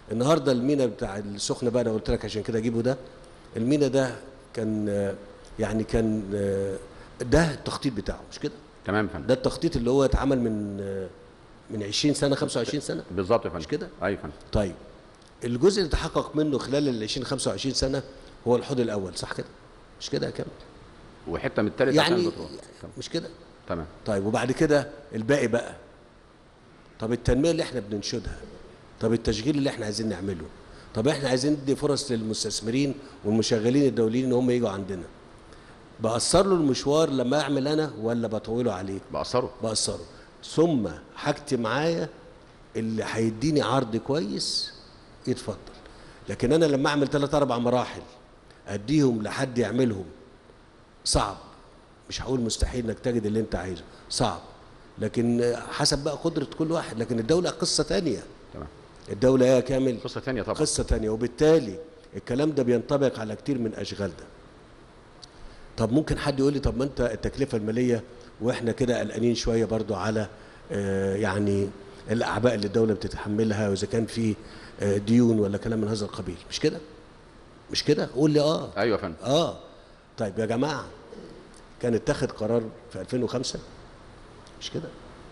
النهارده المينا بتاع السخنه بقى انا قلت لك عشان كده اجيبه ده المينا ده كان آه، يعني كان آه، ده التخطيط بتاعه مش كده تمام يا فندم ده التخطيط اللي هو اتعمل من آه، من 20 سنه 25 سنه بالظبط يا فندم مش كده؟ ايوه يا فندم طيب الجزء اللي تحقق منه خلال ال 20 25 سنه هو الحوض الاول صح كده مش كده يا كامل وحته من الثالث يعني بتروح مش كده تمام طيب وبعد كده الباقي بقى طب التنميه اللي احنا بننشدها طب التشغيل اللي احنا عايزين نعمله طب احنا عايزين ندي فرص للمستثمرين والمشغلين الدوليين ان هم يجوا عندنا بأثر له المشوار لما اعمل انا ولا بطوله عليه بأثره بأثره ثم حاجتي معايا اللي هيديني عرض كويس يتفضل لكن انا لما اعمل ثلاث اربع مراحل اديهم لحد يعملهم صعب مش هقول مستحيل انك تجد اللي انت عايزه صعب لكن حسب بقى قدرة كل واحد لكن الدولة قصة تانية تمام الدولة ايه يا كامل قصه ثانيه طبعا قصة تانية وبالتالي الكلام ده بينطبق على كتير من أشغال ده طب ممكن حد يقول لي طب ما أنت التكلفة المالية وإحنا كده قلقانين شوية برضو على آه، يعني الأعباء اللي الدولة بتتحملها وإذا كان في آه، ديون ولا كلام من هذا القبيل مش كده؟ مش كده؟ قول لي آه ايوه يا فندم آه طيب يا جماعة كان اتخذ قرار في 2005 مش كده؟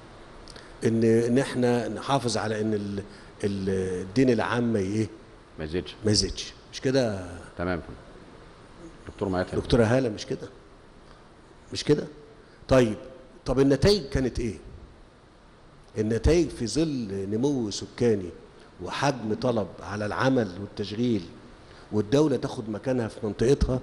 إن إن إحنا نحافظ على إن ال- ال- الدين العام ما إيه؟ ما يزيدش ما يزيدش مش كده تمام يا فندم دكتور معايا تاني. دكتوره هاله مش كده مش كده طيب طب النتائج كانت ايه النتائج في ظل نمو سكاني وحجم طلب على العمل والتشغيل والدوله تاخد مكانها في منطقتها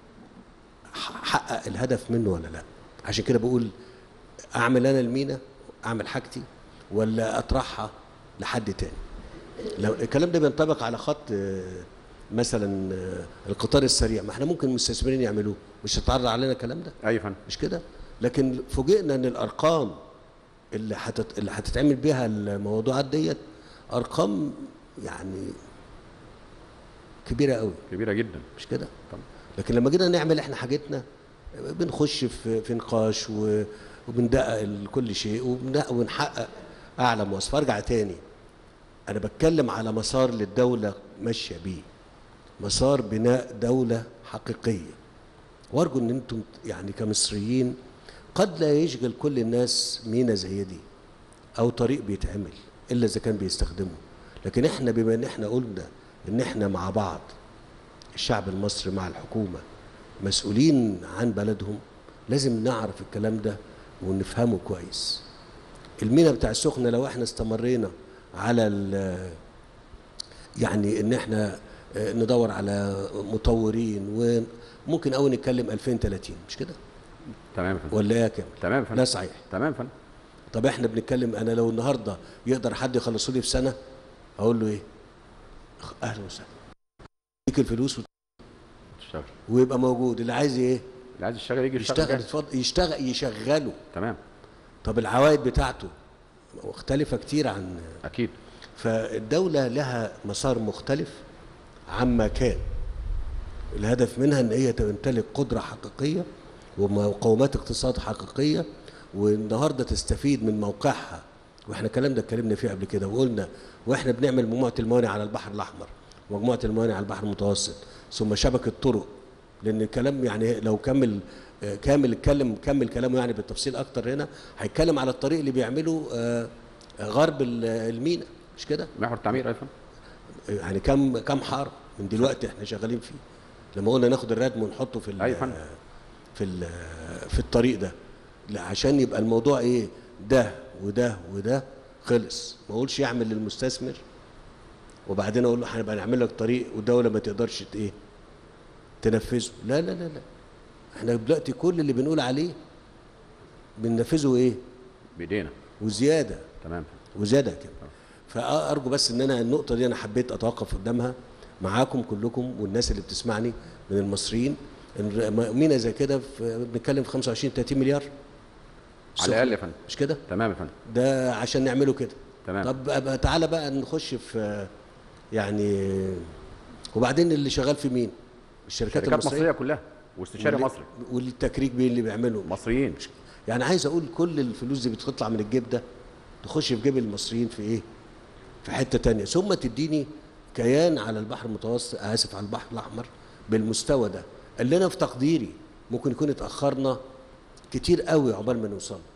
ح- حقق الهدف منه ولا لا عشان كده بقول اعمل انا المينا اعمل حاجتي ولا اطرحها لحد تاني لو الكلام ده بينطبق على خط آه، مثلا آه، القطار السريع ما احنا ممكن المستثمرين يعملوه مش هتعرض علينا الكلام ده ايوه يا فندم مش كده لكن فوجئنا ان الارقام اللي هتت... اللي هتتعمل بيها الموضوعات ديت ارقام يعني كبيره قوي كبيره جدا مش كده طبعا. لكن لما جينا نعمل احنا حاجتنا بنخش في في نقاش و- وبندقق ال- كل شيء وبن- ونحقق اعلى مواصفه ارجع تاني انا بتكلم على مسار للدوله ماشيه بيه مسار بناء دوله حقيقيه وارجو ان انتم يعني كمصريين قد لا يشغل كل الناس مينا زي دي او طريق بيتعمل الا اذا كان بيستخدمه لكن احنا بما ان احنا قلنا ان احنا مع بعض الشعب المصري مع الحكومه مسؤولين عن بلدهم لازم نعرف الكلام ده ونفهمه كويس المينا بتاع السخنه لو احنا استمرينا على ال- يعني ان احنا آه، ندور على مطورين وممكن قوي نتكلم 2030 مش كده تمام يا فندم ولا ايه يا كامل تمام يا فندم لا صحيح تمام يا فندم طب احنا بنتكلم انا لو النهارده يقدر حد يخلصه لي في سنه اقول له ايه أخ- اهلا وسهلا يديك الفلوس وت- تشتغل ويبقى موجود اللي عايز ايه اللي عايز يشتغل يجي يشتغل يشتغل جاهز. يتفضل يشتغل يشغله تمام طب العوائد بتاعته مختلفه كتير عن اكيد فالدولة لها مسار مختلف عما كان الهدف منها ان هي تمتلك قدرة حقيقية ومقومات اقتصاد حقيقية والنهاردة تستفيد من موقعها واحنا الكلام ده اتكلمنا فيه قبل كده وقلنا واحنا بنعمل مجموعة الموانئ على البحر الأحمر ومجموعة الموانئ على البحر المتوسط ثم شبكة طرق لأن الكلام يعني لو كمل آه، كامل اتكلم كمل كلامه يعني بالتفصيل أكتر هنا هيتكلم على الطريق اللي بيعمله آه، غرب ال- المينا مش كده؟ محور التعمير ايوه يا فندم يعني كم كم حاره من دلوقتي احنا شغالين فيه لما قلنا ناخد الردم ونحطه في ال- أيوة فندم. في ال- في الطريق ده لا عشان يبقى الموضوع ايه ده وده وده خلص ما اقولش يعمل للمستثمر وبعدين اقول له هنبقى نعمل لك طريق والدوله ما تقدرش ت- ايه تنفذه لا لا لا لا احنا دلوقتي كل اللي بنقول عليه بننفذه ايه بايدينا وزياده تمام وزياده كده فارجو بس ان انا النقطه دي انا حبيت اتوقف قدامها معاكم كلكم والناس اللي بتسمعني من المصريين إن مينا زي كده في- بنتكلم في 25 30 مليار على الاقل يا فندم مش كده تمام يا فندم ده عشان نعمله كده تمام طب أبقى تعالى بقى نخش في يعني وبعدين اللي شغال في مين الشركات شركات المصريه مصريه كلها واستشاري واللي- مصري والتكريك مين اللي بيعمله مصريين يعني عايز اقول كل الفلوس دي بتطلع من الجيب ده تخش في جيب المصريين في ايه في حته تانية ثم تديني كيان على البحر المتوسط اسف على البحر الاحمر بالمستوى ده اللي انا في تقديري ممكن يكون اتاخرنا كتير قوي عقبال ما نوصل